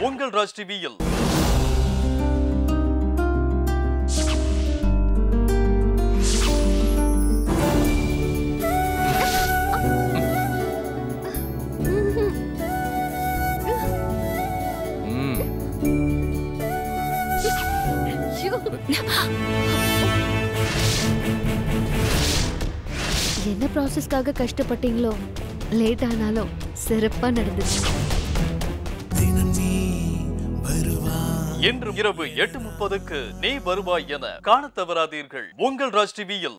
உங்கள் ராஜ் டிவியில் என்ன ப்ராசஸ்க்காக கஷ்டப்பட்டீங்களோ லேட் ஆனாலும் சிறப்பா நடந்துச்சு இன்று இரவு எட்டு முப்பதுக்கு நீ வருவாய் என காணத் தவறாதீர்கள் உங்கள் ராஜ் டிவியில்